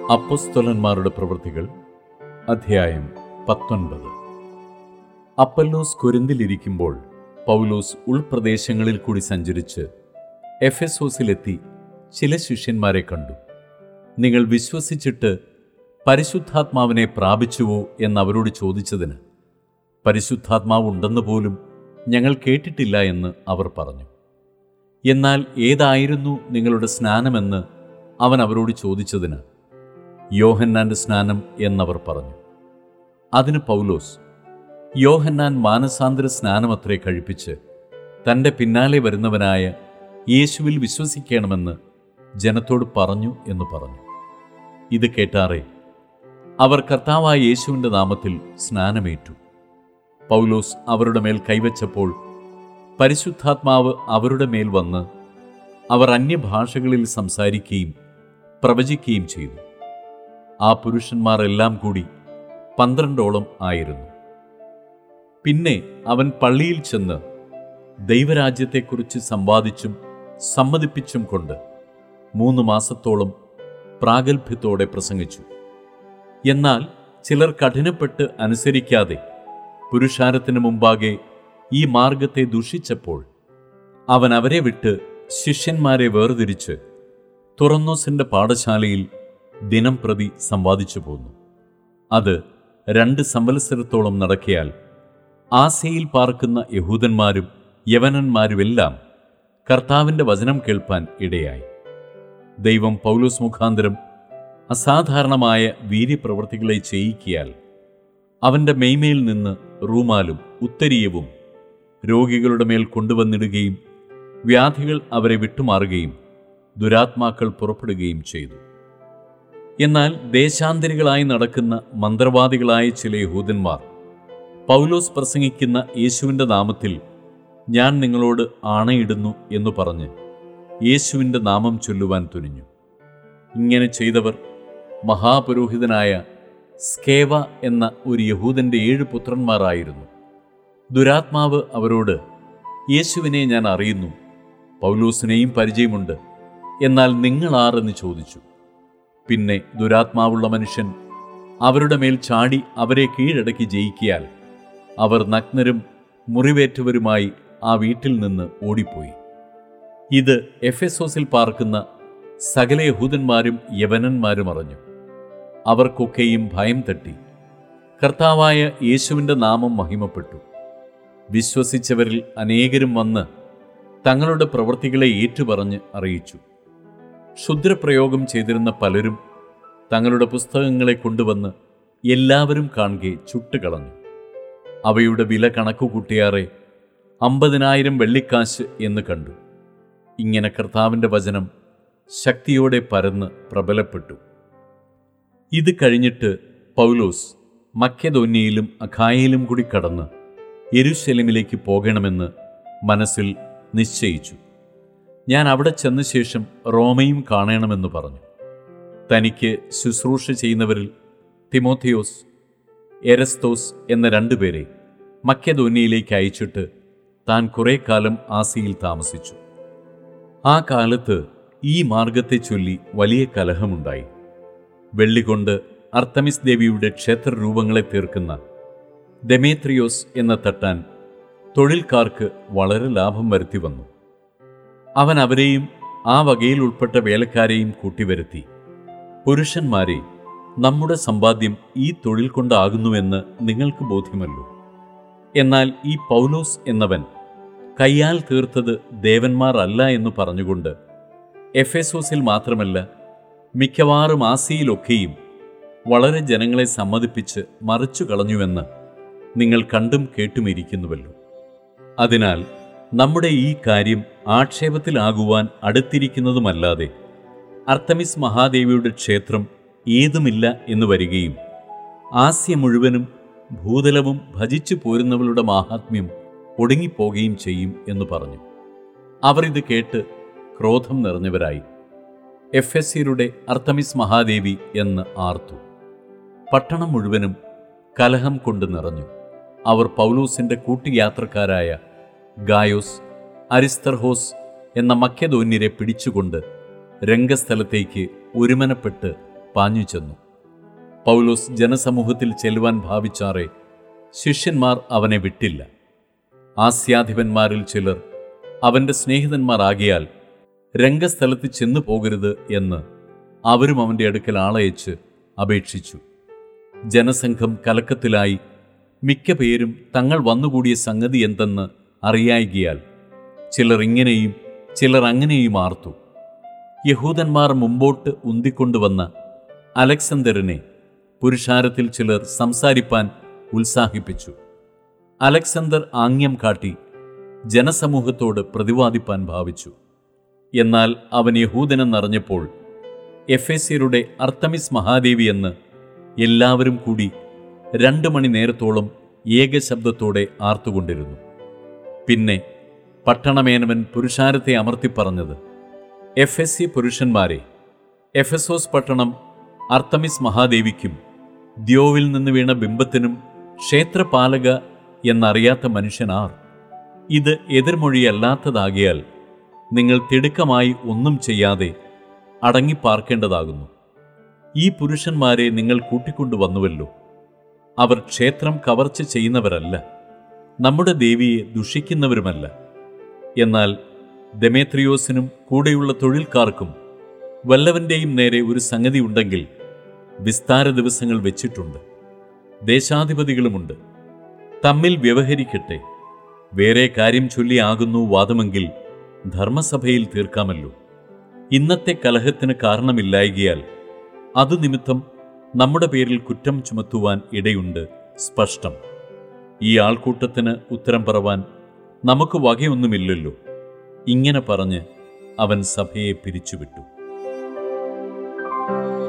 അപ്പസ്തലന്മാരുടെ പ്രവൃത്തികൾ അധ്യായം പത്തൊൻപത് അപ്പല്ലോസ് കൊരിന്തിലിരിക്കുമ്പോൾ പൗലോസ് ഉൾപ്രദേശങ്ങളിൽ കൂടി സഞ്ചരിച്ച് എഫെസോസിലെത്തി ചില ശിഷ്യന്മാരെ കണ്ടു നിങ്ങൾ വിശ്വസിച്ചിട്ട് പരിശുദ്ധാത്മാവിനെ പ്രാപിച്ചുവോ എന്നവരോട് ചോദിച്ചതിന് പരിശുദ്ധാത്മാവ് ഉണ്ടെന്ന് പോലും ഞങ്ങൾ കേട്ടിട്ടില്ല എന്ന് അവർ പറഞ്ഞു എന്നാൽ ഏതായിരുന്നു നിങ്ങളുടെ സ്നാനമെന്ന് അവൻ അവരോട് ചോദിച്ചതിന് യോഹന്നാന്റെ സ്നാനം എന്നവർ പറഞ്ഞു അതിന് പൗലോസ് യോഹന്നാൻ മാനസാന്തര സ്നാനമത്രേ കഴിപ്പിച്ച് തൻ്റെ പിന്നാലെ വരുന്നവനായ യേശുവിൽ വിശ്വസിക്കണമെന്ന് ജനത്തോട് പറഞ്ഞു എന്ന് പറഞ്ഞു ഇത് കേട്ടാറേ അവർ കർത്താവായ യേശുവിൻ്റെ നാമത്തിൽ സ്നാനമേറ്റു പൗലോസ് അവരുടെ മേൽ കൈവച്ചപ്പോൾ പരിശുദ്ധാത്മാവ് അവരുടെ മേൽ വന്ന് അവർ അന്യഭാഷകളിൽ സംസാരിക്കുകയും പ്രവചിക്കുകയും ചെയ്തു ആ പുരുഷന്മാർ എല്ലാം കൂടി പന്ത്രണ്ടോളം ആയിരുന്നു പിന്നെ അവൻ പള്ളിയിൽ ചെന്ന് ദൈവരാജ്യത്തെക്കുറിച്ച് സംവാദിച്ചും സമ്മതിപ്പിച്ചും കൊണ്ട് മൂന്ന് മാസത്തോളം പ്രാഗൽഭ്യത്തോടെ പ്രസംഗിച്ചു എന്നാൽ ചിലർ കഠിനപ്പെട്ട് അനുസരിക്കാതെ പുരുഷാരത്തിന് മുമ്പാകെ ഈ മാർഗത്തെ ദുഷിച്ചപ്പോൾ അവൻ അവരെ വിട്ട് ശിഷ്യന്മാരെ വേർതിരിച്ച് തുറന്നോസിന്റെ പാഠശാലയിൽ ദിനം പ്രതി സമ്പാദിച്ചു പോന്നു അത് രണ്ട് സംവത്സരത്തോളം നടക്കിയാൽ ആസയിൽ പാർക്കുന്ന യഹൂദന്മാരും യവനന്മാരുമെല്ലാം കർത്താവിൻ്റെ വചനം കേൾപ്പാൻ ഇടയായി ദൈവം പൗലോസ് മുഖാന്തരം അസാധാരണമായ വീര്യപ്രവൃത്തികളെ ചെയ്യിക്കിയാൽ അവൻ്റെ മെയ്മേൽ നിന്ന് റൂമാലും ഉത്തരീയവും രോഗികളുടെ മേൽ കൊണ്ടുവന്നിടുകയും വ്യാധികൾ അവരെ വിട്ടുമാറുകയും ദുരാത്മാക്കൾ പുറപ്പെടുകയും ചെയ്തു എന്നാൽ ദേശാന്തരികളായി നടക്കുന്ന മന്ത്രവാദികളായ ചില യഹൂദന്മാർ പൗലോസ് പ്രസംഗിക്കുന്ന യേശുവിൻ്റെ നാമത്തിൽ ഞാൻ നിങ്ങളോട് ആണയിടുന്നു എന്ന് പറഞ്ഞ് യേശുവിൻ്റെ നാമം ചൊല്ലുവാൻ തുനിഞ്ഞു ഇങ്ങനെ ചെയ്തവർ മഹാപുരോഹിതനായ സ്കേവ എന്ന ഒരു യഹൂദന്റെ ഏഴ് പുത്രന്മാരായിരുന്നു ദുരാത്മാവ് അവരോട് യേശുവിനെ ഞാൻ അറിയുന്നു പൗലൂസിനെയും പരിചയമുണ്ട് എന്നാൽ നിങ്ങളാരെന്ന് ചോദിച്ചു പിന്നെ ദുരാത്മാവുള്ള മനുഷ്യൻ അവരുടെ മേൽ ചാടി അവരെ കീഴടക്കി ജയിക്കിയാൽ അവർ നഗ്നരും മുറിവേറ്റവരുമായി ആ വീട്ടിൽ നിന്ന് ഓടിപ്പോയി ഇത് എഫെസോസിൽ പാർക്കുന്ന സകല യഹൂദന്മാരും യവനന്മാരും അറിഞ്ഞു അവർക്കൊക്കെയും ഭയം തട്ടി കർത്താവായ യേശുവിൻ്റെ നാമം മഹിമപ്പെട്ടു വിശ്വസിച്ചവരിൽ അനേകരും വന്ന് തങ്ങളുടെ പ്രവൃത്തികളെ ഏറ്റുപറഞ്ഞ് അറിയിച്ചു ക്ഷുദ്രപ്രയോഗം ചെയ്തിരുന്ന പലരും തങ്ങളുടെ പുസ്തകങ്ങളെ കൊണ്ടുവന്ന് എല്ലാവരും കാണുകെ ചുട്ടുകളഞ്ഞു അവയുടെ വില കണക്കുകൂട്ടിയാറെ അമ്പതിനായിരം വെള്ളിക്കാശ് എന്ന് കണ്ടു ഇങ്ങനെ കർത്താവിൻ്റെ വചനം ശക്തിയോടെ പരന്ന് പ്രബലപ്പെട്ടു ഇത് കഴിഞ്ഞിട്ട് പൗലോസ് മക്യദോന്യയിലും അഖായയിലും കൂടി കടന്ന് യെരുശലേമിലേക്ക് പോകണമെന്ന് മനസ്സിൽ നിശ്ചയിച്ചു ഞാൻ അവിടെ ചെന്ന ശേഷം റോമയും കാണണമെന്ന് പറഞ്ഞു തനിക്ക് ശുശ്രൂഷ ചെയ്യുന്നവരിൽ തിമോത്തിയോസ് എരസ്തോസ് എന്ന രണ്ടുപേരെ മക്യദോന്യയിലേക്ക് അയച്ചിട്ട് താൻ കുറേ കാലം ആസിയിൽ താമസിച്ചു ആ കാലത്ത് ഈ മാർഗത്തെ ചൊല്ലി വലിയ കലഹമുണ്ടായി വെള്ളികൊണ്ട് അർത്തമിസ് ദേവിയുടെ ക്ഷേത്രരൂപങ്ങളെ തീർക്കുന്ന ദമേത്രിയോസ് എന്ന തട്ടാൻ തൊഴിൽക്കാർക്ക് വളരെ ലാഭം വരുത്തി വന്നു അവൻ അവരെയും ആ വകയിൽ ഉൾപ്പെട്ട വേലക്കാരെയും കൂട്ടിവരുത്തി പുരുഷന്മാരെ നമ്മുടെ സമ്പാദ്യം ഈ തൊഴിൽ കൊണ്ടാകുന്നുവെന്ന് നിങ്ങൾക്ക് ബോധ്യമല്ലോ എന്നാൽ ഈ പൗലോസ് എന്നവൻ കയ്യാൽ തീർത്തത് ദേവന്മാർ അല്ല എന്ന് പറഞ്ഞുകൊണ്ട് എഫെസോസിൽ മാത്രമല്ല മിക്കവാറും ആസിയിലൊക്കെയും വളരെ ജനങ്ങളെ സമ്മതിപ്പിച്ച് മറിച്ചു കളഞ്ഞുവെന്ന് നിങ്ങൾ കണ്ടും കേട്ടുമിരിക്കുന്നുവല്ലോ അതിനാൽ നമ്മുടെ ഈ കാര്യം ആക്ഷേപത്തിലാകുവാൻ അടുത്തിരിക്കുന്നതുമല്ലാതെ അർത്തമിസ് മഹാദേവിയുടെ ക്ഷേത്രം ഏതുമില്ല എന്ന് വരികയും ആസ്യ മുഴുവനും ഭൂതലവും ഭജിച്ചു പോരുന്നവളുടെ മാഹാത്മ്യം ഒടുങ്ങിപ്പോകുകയും ചെയ്യും എന്ന് പറഞ്ഞു അവർ ഇത് കേട്ട് ക്രോധം നിറഞ്ഞവരായി എഫ് എസ് സിയുടെ അർത്തമിസ് മഹാദേവി എന്ന് ആർത്തു പട്ടണം മുഴുവനും കലഹം കൊണ്ട് നിറഞ്ഞു അവർ പൗലൂസിന്റെ കൂട്ടുയാത്രക്കാരായ ഗായോസ് അരിസ്തർഹോസ് എന്ന മക്യദോന്യരെ പിടിച്ചുകൊണ്ട് രംഗസ്ഥലത്തേക്ക് ഒരുമനപ്പെട്ട് പാഞ്ഞു ചെന്നു പൗലോസ് ജനസമൂഹത്തിൽ ചെല്ലുവാൻ ഭാവിച്ചാറെ ശിഷ്യന്മാർ അവനെ വിട്ടില്ല ആസ്യാധിപന്മാരിൽ ചിലർ അവന്റെ സ്നേഹിതന്മാർ ആകിയാൽ രംഗസ്ഥലത്ത് ചെന്നു പോകരുത് എന്ന് അവരും അവന്റെ അടുക്കൽ ആളയച്ച് അപേക്ഷിച്ചു ജനസംഘം കലക്കത്തിലായി മിക്ക പേരും തങ്ങൾ വന്നുകൂടിയ സംഗതി എന്തെന്ന് അറിയായികയാൽ ചിലർ ഇങ്ങനെയും ചിലർ അങ്ങനെയും ആർത്തു യഹൂദന്മാർ മുമ്പോട്ട് ഉന്തിക്കൊണ്ടുവന്ന അലക്സന്തരനെ പുരുഷാരത്തിൽ ചിലർ സംസാരിപ്പാൻ ഉത്സാഹിപ്പിച്ചു അലക്സണ്ടർ ആംഗ്യം കാട്ടി ജനസമൂഹത്തോട് പ്രതിവാദിപ്പാൻ ഭാവിച്ചു എന്നാൽ അവൻ യഹൂദനെന്നറിഞ്ഞപ്പോൾ എഫേസ്യരുടെ അർത്തമിസ് മഹാദേവി എന്ന് എല്ലാവരും കൂടി രണ്ട് മണി നേരത്തോളം ഏകശബ്ദത്തോടെ ആർത്തുകൊണ്ടിരുന്നു പിന്നെ പട്ടണമേനവൻ പുരുഷാരത്തെ അമർത്തിപ്പറഞ്ഞത് എഫ് എസ് സി പുരുഷന്മാരെ എഫെസോസ് പട്ടണം അർത്തമിസ് മഹാദേവിക്കും ദ്യോവിൽ നിന്ന് വീണ ബിംബത്തിനും ക്ഷേത്രപാലക എന്നറിയാത്ത മനുഷ്യനാർ ഇത് എതിർമൊഴിയല്ലാത്തതാകിയാൽ നിങ്ങൾ തിടുക്കമായി ഒന്നും ചെയ്യാതെ അടങ്ങിപ്പാർക്കേണ്ടതാകുന്നു ഈ പുരുഷന്മാരെ നിങ്ങൾ കൂട്ടിക്കൊണ്ടുവന്നുവല്ലോ അവർ ക്ഷേത്രം കവർച്ച ചെയ്യുന്നവരല്ല നമ്മുടെ ദേവിയെ ദുഷിക്കുന്നവരുമല്ല എന്നാൽ ദമേത്രിയോസിനും കൂടെയുള്ള തൊഴിൽക്കാർക്കും വല്ലവന്റെയും നേരെ ഒരു സംഗതി ഉണ്ടെങ്കിൽ വിസ്താര ദിവസങ്ങൾ വെച്ചിട്ടുണ്ട് ദേശാധിപതികളുമുണ്ട് തമ്മിൽ വ്യവഹരിക്കട്ടെ വേറെ കാര്യം ചൊല്ലിയാകുന്നു വാദമെങ്കിൽ ധർമ്മസഭയിൽ തീർക്കാമല്ലോ ഇന്നത്തെ കലഹത്തിന് കാരണമില്ലായകിയാൽ അതു നിമിത്തം നമ്മുടെ പേരിൽ കുറ്റം ചുമത്തുവാൻ ഇടയുണ്ട് സ്പഷ്ടം ഈ ആൾക്കൂട്ടത്തിന് ഉത്തരം പറവാൻ നമുക്ക് വകയൊന്നുമില്ലല്ലോ ഇങ്ങനെ പറഞ്ഞ് അവൻ സഭയെ പിരിച്ചുവിട്ടു